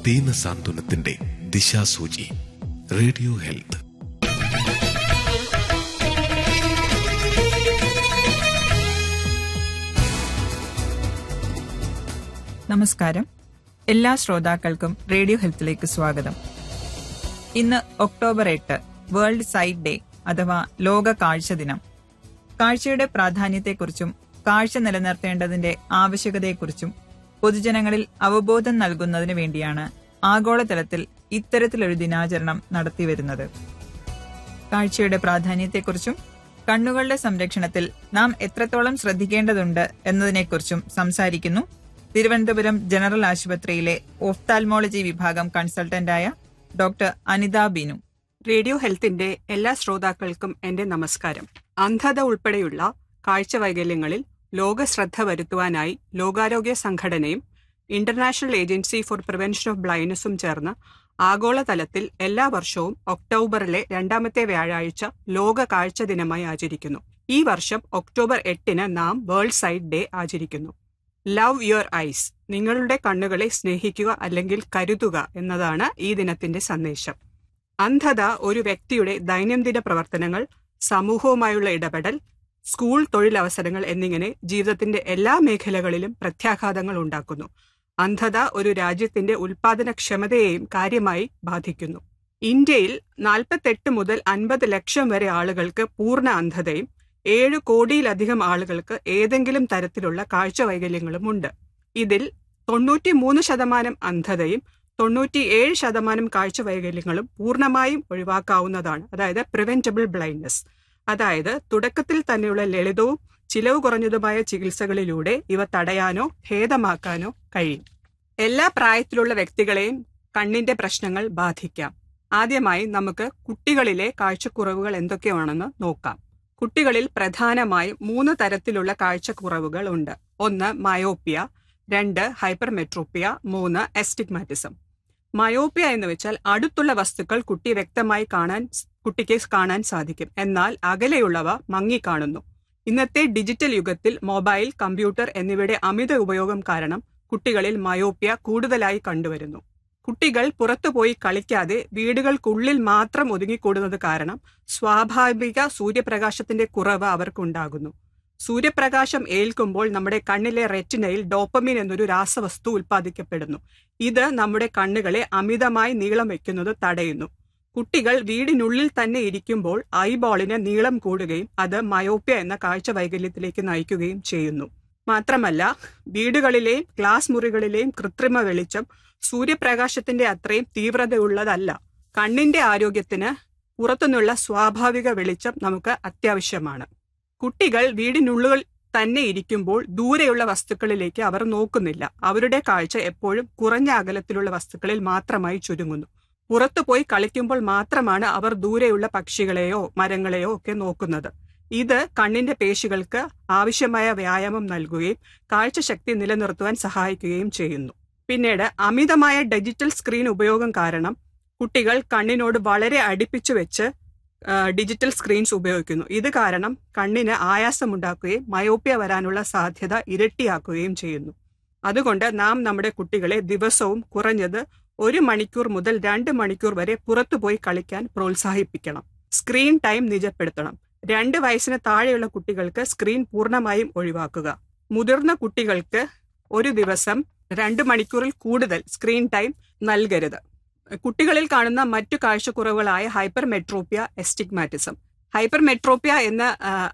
ദീനസാന്ത്വനത്തിന്റെ ദിശാസൂചി radio health നമസ്കാരം എല്ലാ ശ്രോതാക്കൾക്കും റേഡിയോ ഹെൽത്തിലേക്ക് സ്വാഗതം ഇന്ന് ഒക്ടോബർ എട്ട് വേൾഡ് സൈറ്റ് ഡേ അഥവാ ലോക കാഴ്ച ദിനം കാഴ്ചയുടെ പ്രാധാന്യത്തെക്കുറിച്ചും കാഴ്ച നിലനിർത്തേണ്ടതിന്റെ ആവശ്യകതയെക്കുറിച്ചും പൊതുജനങ്ങളിൽ അവബോധം നൽകുന്നതിന് വേണ്ടിയാണ് ആഗോളതലത്തിൽ ഇത്തരത്തിലൊരു ദിനാചരണം നടത്തിവരുന്നത് കാഴ്ചയുടെ പ്രാധാന്യത്തെക്കുറിച്ചും കണ്ണുകളുടെ സംരക്ഷണത്തിൽ നാം എത്രത്തോളം ശ്രദ്ധിക്കേണ്ടതുണ്ട് എന്നതിനെക്കുറിച്ചും സംസാരിക്കുന്നു തിരുവനന്തപുരം ജനറൽ ആശുപത്രിയിലെ ഓഫ്താൽമോളജി വിഭാഗം കൺസൾട്ടന്റായ ഡോക്ടർ അനിത ബിനു റേഡിയോ ഹെൽത്തിന്റെ എല്ലാ ശ്രോതാക്കൾക്കും എന്റെ നമസ്കാരം അന്ധത ഉൾപ്പെടെയുള്ള കാഴ്ച വൈകല്യങ്ങളിൽ ലോക ശ്രദ്ധ വരുത്തുവാനായി ലോകാരോഗ്യ സംഘടനയും international agency for prevention of ബ്ലൈൻഡ്നസും ചേർന്ന് ആഗോളതലത്തിൽ എല്ലാ വർഷവും ഒക്ടോബറിലെ രണ്ടാമത്തെ വ്യാഴാഴ്ച ലോക കാഴ്ച ദിനമായി ആചരിക്കുന്നു ഈ വർഷം ഒക്ടോബർ എട്ടിന് നാം വേൾഡ് സൈറ്റ് ഡേ ആചരിക്കുന്നു ലവ് യുവർ ഐസ് നിങ്ങളുടെ കണ്ണുകളെ സ്നേഹിക്കുക അല്ലെങ്കിൽ കരുതുക എന്നതാണ് ഈ ദിനത്തിന്റെ സന്ദേശം അന്ധത ഒരു വ്യക്തിയുടെ ദൈനംദിന പ്രവർത്തനങ്ങൾ സമൂഹവുമായുള്ള ഇടപെടൽ സ്കൂൾ തൊഴിലവസരങ്ങൾ എന്നിങ്ങനെ ജീവിതത്തിന്റെ എല്ലാ മേഖലകളിലും പ്രത്യാഘാതങ്ങൾ ഉണ്ടാക്കുന്നു അന്ധത ഒരു രാജ്യത്തിന്റെ ഉൽപാദനക്ഷമതയെയും കാര്യമായി ബാധിക്കുന്നു ഇന്ത്യയിൽ നാൽപ്പത്തെട്ട് മുതൽ അൻപത് ലക്ഷം വരെ ആളുകൾക്ക് പൂർണ്ണ അന്ധതയും ഏഴ് കോടിയിലധികം ആളുകൾക്ക് ഏതെങ്കിലും തരത്തിലുള്ള കാഴ്ച വൈകല്യങ്ങളും ഉണ്ട് ഇതിൽ തൊണ്ണൂറ്റി മൂന്ന് ശതമാനം അന്ധതയും തൊണ്ണൂറ്റിയേഴ് ശതമാനം കാഴ്ച വൈകല്യങ്ങളും പൂർണ്ണമായും ഒഴിവാക്കാവുന്നതാണ് അതായത് പ്രിവെന്റബിൾ ബ്ലൈൻഡ്നസ് അതായത് തുടക്കത്തിൽ തന്നെയുള്ള ലളിതവും ചിലവ് കുറഞ്ഞതുമായ ചികിത്സകളിലൂടെ ഇവ തടയാനോ ഭേദമാക്കാനോ കഴിയും എല്ലാ പ്രായത്തിലുള്ള വ്യക്തികളെയും കണ്ണിന്റെ പ്രശ്നങ്ങൾ ബാധിക്കാം ആദ്യമായി നമുക്ക് കുട്ടികളിലെ കാഴ്ചക്കുറവുകൾ എന്തൊക്കെയാണെന്ന് നോക്കാം കുട്ടികളിൽ പ്രധാനമായും മൂന്ന് തരത്തിലുള്ള കാഴ്ചക്കുറവുകൾ ഉണ്ട് ഒന്ന് മയോപ്പിയ രണ്ട് ഹൈപ്പർമെട്രോപ്പിയ മൂന്ന് എസ്റ്റിഗ്മാറ്റിസം മയോപ്പിയ എന്ന് വെച്ചാൽ അടുത്തുള്ള വസ്തുക്കൾ കുട്ടി വ്യക്തമായി കാണാൻ കുട്ടിക്ക് കാണാൻ സാധിക്കും എന്നാൽ അകലെയുള്ളവ മങ്ങിക്കാണുന്നു ഇന്നത്തെ ഡിജിറ്റൽ യുഗത്തിൽ മൊബൈൽ കമ്പ്യൂട്ടർ എന്നിവയുടെ അമിത ഉപയോഗം കാരണം കുട്ടികളിൽ മയോപ്പിയ കൂടുതലായി കണ്ടുവരുന്നു കുട്ടികൾ പുറത്തുപോയി കളിക്കാതെ വീടുകൾക്കുള്ളിൽ മാത്രം ഒതുങ്ങിക്കൂടുന്നത് കാരണം സ്വാഭാവിക സൂര്യപ്രകാശത്തിന്റെ കുറവ് അവർക്കുണ്ടാകുന്നു സൂര്യപ്രകാശം ഏൽക്കുമ്പോൾ നമ്മുടെ കണ്ണിലെ റെറ്റിനയിൽ ഡോപ്പമിൻ എന്നൊരു രാസവസ്തു ഉൽപ്പാദിക്കപ്പെടുന്നു ഇത് നമ്മുടെ കണ്ണുകളെ അമിതമായി നീളം വയ്ക്കുന്നത് തടയുന്നു കുട്ടികൾ വീടിനുള്ളിൽ തന്നെ ഇരിക്കുമ്പോൾ ഐബോളിന് നീളം കൂടുകയും അത് മയോപ്യ എന്ന കാഴ്ച വൈകല്യത്തിലേക്ക് നയിക്കുകയും ചെയ്യുന്നു മാത്രമല്ല വീടുകളിലെയും ക്ലാസ് മുറികളിലെയും കൃത്രിമ വെളിച്ചം സൂര്യപ്രകാശത്തിന്റെ അത്രയും തീവ്രതയുള്ളതല്ല കണ്ണിന്റെ ആരോഗ്യത്തിന് പുറത്തുനിന്നുള്ള സ്വാഭാവിക വെളിച്ചം നമുക്ക് അത്യാവശ്യമാണ് കുട്ടികൾ വീടിനുള്ളിൽ തന്നെ ഇരിക്കുമ്പോൾ ദൂരെയുള്ള വസ്തുക്കളിലേക്ക് അവർ നോക്കുന്നില്ല അവരുടെ കാഴ്ച എപ്പോഴും കുറഞ്ഞ അകലത്തിലുള്ള വസ്തുക്കളിൽ മാത്രമായി ചുരുങ്ങുന്നു പുറത്തു പോയി കളിക്കുമ്പോൾ മാത്രമാണ് അവർ ദൂരെയുള്ള പക്ഷികളെയോ മരങ്ങളെയോ ഒക്കെ നോക്കുന്നത് ഇത് കണ്ണിന്റെ പേശികൾക്ക് ആവശ്യമായ വ്യായാമം നൽകുകയും കാഴ്ചശക്തി നിലനിർത്തുവാൻ സഹായിക്കുകയും ചെയ്യുന്നു പിന്നീട് അമിതമായ ഡിജിറ്റൽ സ്ക്രീൻ ഉപയോഗം കാരണം കുട്ടികൾ കണ്ണിനോട് വളരെ അടുപ്പിച്ചു വെച്ച് ഡിജിറ്റൽ സ്ക്രീൻസ് ഉപയോഗിക്കുന്നു ഇത് കാരണം കണ്ണിന് ആയാസമുണ്ടാക്കുകയും മയോപ്യ വരാനുള്ള സാധ്യത ഇരട്ടിയാക്കുകയും ചെയ്യുന്നു അതുകൊണ്ട് നാം നമ്മുടെ കുട്ടികളെ ദിവസവും കുറഞ്ഞത് ഒരു മണിക്കൂർ മുതൽ രണ്ട് മണിക്കൂർ വരെ പുറത്തുപോയി കളിക്കാൻ പ്രോത്സാഹിപ്പിക്കണം സ്ക്രീൻ ടൈം നിജപ്പെടുത്തണം രണ്ട് വയസ്സിന് താഴെയുള്ള കുട്ടികൾക്ക് സ്ക്രീൻ പൂർണ്ണമായും ഒഴിവാക്കുക മുതിർന്ന കുട്ടികൾക്ക് ഒരു ദിവസം രണ്ട് മണിക്കൂറിൽ കൂടുതൽ സ്ക്രീൻ ടൈം നൽകരുത് കുട്ടികളിൽ കാണുന്ന മറ്റു കാഴ്ചക്കുറവുകളായ hypermetropia astigmatism hypermetropia എന്ന